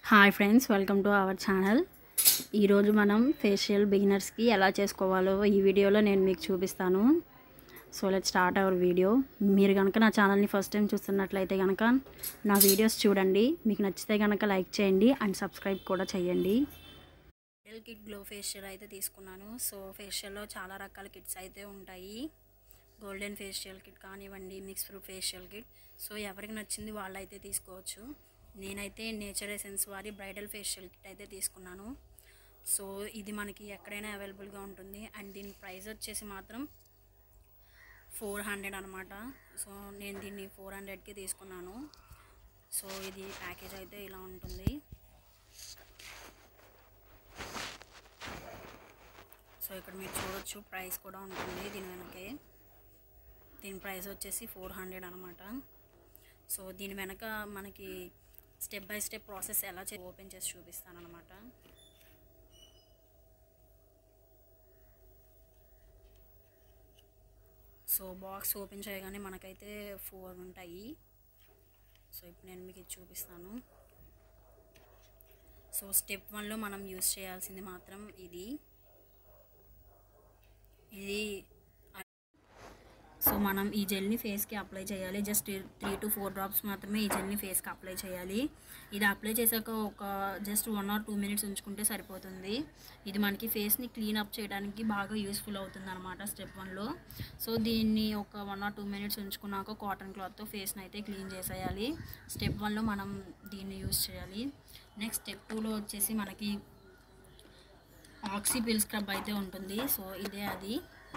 hi friends welcome to our channel ఈరోజు మనం facial బిగినర్స్కి ఎలా చేసుకోవాలో ఈ వీడియోలో నేను మీకు చూపిస్తాను so let start our video మీరు కనుక నా ఛానల్ని ఫస్ట్ టైం చూస్తున్నట్లయితే కనుక నా వీడియోస్ చూడండి మీకు నచ్చితే కనుక లైక్ చేయండి అండ్ సబ్స్క్రైబ్ కూడా చేయండి ఫేషియల్ కిట్ గ్లో ఫేషియల్ అయితే తీసుకున్నాను సో ఫేషియల్లో చాలా రకాల కిట్స్ అయితే ఉంటాయి గోల్డెన్ ఫేషియల్ కిట్ కానివ్వండి mix fruit facial kit so ఎవరికి నచ్చింది వాళ్ళు అయితే తీసుకోవచ్చు నేనైతే నేచర్ ఎసెన్స్ వారి బ్రైడల్ ఫేషియల్ కిట్ అయితే తీసుకున్నాను సో ఇది మనకి ఎక్కడైనా అవైలబుల్గా ఉంటుంది అండ్ దీని ప్రైస్ వచ్చేసి మాత్రం ఫోర్ హండ్రెడ్ అనమాట సో నేను దీన్ని ఫోర్ హండ్రెడ్కి తీసుకున్నాను సో ఇది ప్యాకేజ్ అయితే ఇలా ఉంటుంది సో ఇక్కడ మీరు చూడొచ్చు ప్రైస్ కూడా ఉంటుంది దీని వెనకే దీని ప్రైస్ వచ్చేసి ఫోర్ హండ్రెడ్ అనమాట సో దీని వెనక మనకి స్టెప్ బై స్టెప్ ప్రాసెస్ ఎలా చే ఓపెన్ చేసి చూపిస్తాను అనమాట సో బాక్స్ ఓపెన్ చేయగానే మనకైతే ఫోర్ ఉంటాయి సో ఇప్పుడు నేను మీకు ఇది చూపిస్తాను సో స్టెప్ వన్లో మనం యూస్ చేయాల్సింది మాత్రం ఇది ఇది సో మనం ఈ జెల్ని ఫేస్కి అప్లై చేయాలి just three to four drops మాత్రమే ఈ జెల్ని ఫేస్కి అప్లై చేయాలి ఇది అప్లై చేశాక ఒక just one or two minutes ఉంచుకుంటే సరిపోతుంది ఇది మనకి ఫేస్ని క్లీన్ అప్ చేయడానికి బాగా యూస్ఫుల్ అవుతుంది అనమాట స్టెప్ వన్లో సో దీన్ని ఒక వన్ ఆర్ టూ మినిట్స్ ఉంచుకున్నాక కాటన్ క్లాత్తో ఫేస్ని అయితే క్లీన్ చేసేయాలి స్టెప్ వన్లో మనం దీన్ని యూస్ చేయాలి నెక్స్ట్ స్టెప్ టూలో వచ్చేసి మనకి ఆక్సిపిల్ స్క్రబ్ అయితే ఉంటుంది సో ఇదే అది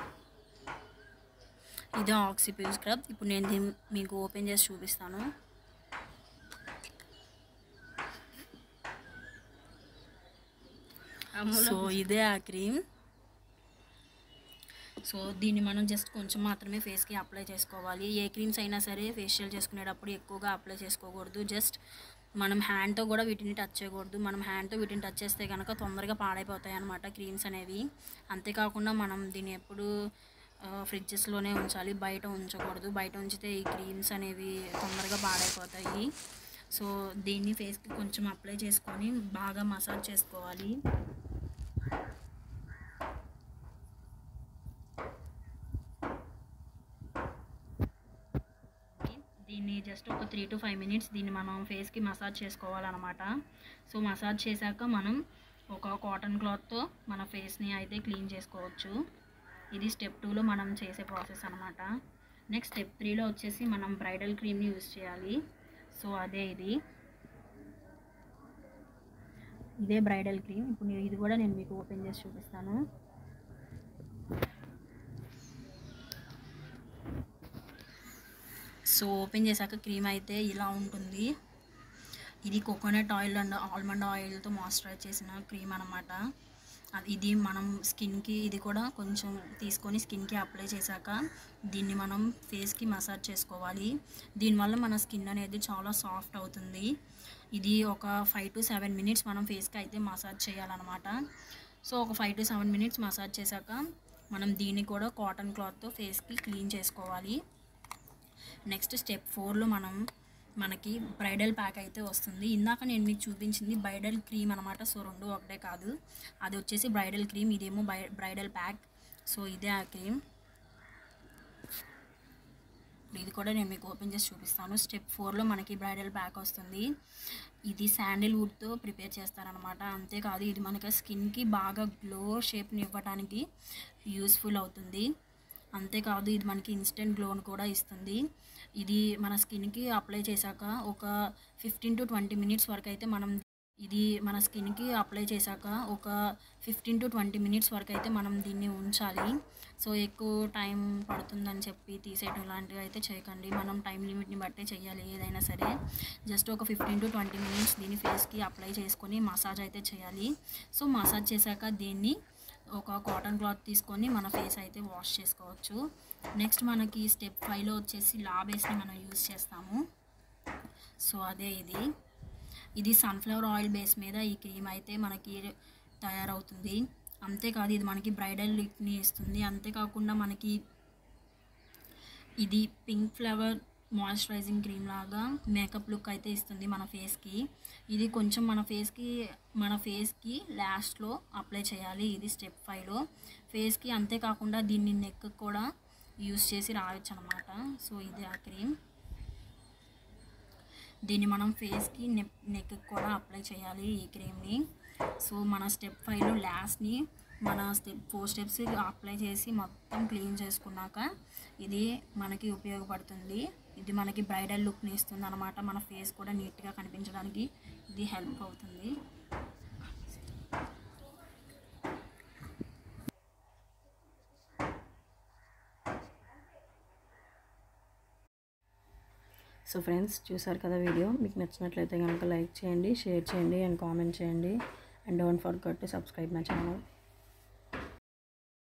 ఇదే ఆక్సిపిల్ స్క్రబ్ ఇప్పుడు నేను దీన్ని మీకు ఓపెన్ చేసి చూపిస్తాను సో ఇదే ఆ క్రీమ్ సో దీన్ని మనం జస్ట్ కొంచెం మాత్రమే ఫేస్కి అప్లై చేసుకోవాలి ఏ క్రీమ్స్ అయినా సరే ఫేషియల్ చేసుకునేటప్పుడు ఎక్కువగా అప్లై చేసుకోకూడదు జస్ట్ మనం హ్యాండ్తో కూడా వీటిని టచ్ చేయకూడదు మనం హ్యాండ్తో వీటిని టచ్ చేస్తే కనుక తొందరగా పాడైపోతాయి అన్నమాట క్రీమ్స్ అనేవి అంతేకాకుండా మనం దీన్ని ఎప్పుడు ఫ్రిడ్జెస్లోనే ఉంచాలి బయట ఉంచకూడదు బయట ఉంచితే ఈ క్రీమ్స్ అనేవి తొందరగా పాడైపోతాయి సో దీన్ని ఫేస్కి కొంచెం అప్లై చేసుకొని బాగా మసాజ్ చేసుకోవాలి దీన్ని జస్ట్ ఒక త్రీ టు ఫైవ్ మినిట్స్ దీన్ని మనం ఫేస్కి మసాజ్ చేసుకోవాలన్నమాట సో మసాజ్ చేశాక మనం ఒక కాటన్ క్లాత్తో మన ఫేస్ని అయితే క్లీన్ చేసుకోవచ్చు ఇది స్టెప్ టూలో మనం చేసే ప్రాసెస్ అనమాట నెక్స్ట్ స్టెప్ త్రీలో వచ్చేసి మనం బ్రైడల్ క్రీమ్ని యూస్ చేయాలి సో అదే ఇది ఇదే బ్రైడల్ క్రీమ్ ఇప్పుడు నేను ఇది కూడా నేను మీకు ఓపెన్ చేసి చూపిస్తాను సో ఓపెన్ చేశాక క్రీమ్ అయితే ఇలా ఉంటుంది ఇది కోకోనట్ ఆయిల్ అండ్ ఆల్మండ్ ఆయిల్తో మాయిశ్చరైజ్ చేసిన క్రీమ్ అనమాట అది ఇది మనం స్కిన్కి ఇది కూడా కొంచెం తీసుకొని స్కిన్కి అప్లై చేశాక దీన్ని మనం ఫేస్కి మసాజ్ చేసుకోవాలి దీనివల్ల మన స్కిన్ అనేది చాలా సాఫ్ట్ అవుతుంది ఇది ఒక ఫైవ్ టు సెవెన్ మినిట్స్ మనం ఫేస్కి అయితే మసాజ్ చేయాలన్నమాట సో ఒక five to seven minutes massage చేశాక మనం దీన్ని కూడా కాటన్ క్లాత్తో ఫేస్కి క్లీన్ చేసుకోవాలి నెక్స్ట్ స్టెప్ ఫోర్లో మనం మనకి బ్రైడల్ ప్యాక్ అయితే వస్తుంది ఇందాక నేను మీకు చూపించింది బ్రైడల్ క్రీమ్ అనమాట సో రెండు ఒకటే కాదు అది వచ్చేసి బ్రైడల్ క్రీమ్ ఇదేమో బ్రైడల్ ప్యాక్ సో ఇదే ఆ క్రీమ్ ఇది కూడా నేను మీకు ఓపెన్ చేసి చూపిస్తాను స్టెప్ ఫోర్లో మనకి బ్రైడల్ ప్యాక్ వస్తుంది ఇది శాండిల్వుడ్తో ప్రిపేర్ చేస్తారనమాట అంతేకాదు ఇది మనకి స్కిన్కి బాగా గ్లో షేప్ని ఇవ్వడానికి యూస్ఫుల్ అవుతుంది అంతేకాదు ఇది మనకి ఇన్స్టెంట్ గ్లోని కూడా ఇస్తుంది ఇది మన స్కిన్కి అప్లై చేశాక ఒక ఫిఫ్టీన్ టు ట్వంటీ మినిట్స్ వరకు అయితే మనం ఇది మన స్కిన్కి అప్లై చేశాక ఒక ఫిఫ్టీన్ టు ట్వంటీ మినిట్స్ వరకు అయితే మనం దీన్ని ఉంచాలి సో ఎక్కువ టైం పడుతుందని చెప్పి తీసేయడం లాంటివి అయితే చేయకండి మనం టైం లిమిట్ని బట్టే చేయాలి ఏదైనా సరే జస్ట్ ఒక ఫిఫ్టీన్ టు ట్వంటీ మినిట్స్ దీన్ని ఫేస్కి అప్లై చేసుకొని మసాజ్ అయితే చేయాలి సో మసాజ్ చేశాక దీన్ని ఒక కాటన్ క్లాత్ తీసుకొని మన ఫేస్ అయితే వాష్ చేసుకోవచ్చు నెక్స్ట్ మనకి స్టెప్ ఫైవ్లో వచ్చేసి లా బేస్ని మనం యూజ్ చేస్తాము సో అదే ఇది ఇది సన్ఫ్లవర్ ఆయిల్ బేస్ మీద ఈ క్రీమ్ అయితే మనకి తయారవుతుంది అంతేకాదు ఇది మనకి బ్రైడల్ లుక్ని ఇస్తుంది అంతేకాకుండా మనకి ఇది పింక్ ఫ్లవర్ మాయిశ్చరైజింగ్ క్రీమ్ లాగా మేకప్ లుక్ అయితే ఇస్తుంది మన ఫేస్కి ఇది కొంచెం మన ఫేస్కి మన ఫేస్కి లాస్ట్లో అప్లై చేయాలి ఇది స్టెప్ ఫైవ్లో ఫేస్కి అంతేకాకుండా దీన్ని నెక్ కూడా యూస్ చేసి రాయొచ్చు అనమాట సో ఇది ఆ క్రీమ్ దీన్ని మనం ఫేస్కి నెక్ నెక్ కూడా అప్లై చేయాలి ఈ క్రీమ్ని సో మన స్టెప్ ఫైవ్లో లాస్ట్ని మన స్టెప్ ఫోర్ స్టెప్స్ అప్లై చేసి మొత్తం క్లీన్ చేసుకున్నాక ఇది మనకి ఉపయోగపడుతుంది ఇది మనకి బ్రైడల్ లుక్ని ఇస్తుంది అనమాట మన ఫేస్ కూడా నీట్గా కనిపించడానికి ఇది హెల్ప్ అవుతుంది సో ఫ్రెండ్స్ చూసారు కదా వీడియో మీకు నచ్చినట్లయితే కనుక లైక్ చేయండి షేర్ చేయండి అండ్ కామెంట్ చేయండి and don't forget to subscribe my channel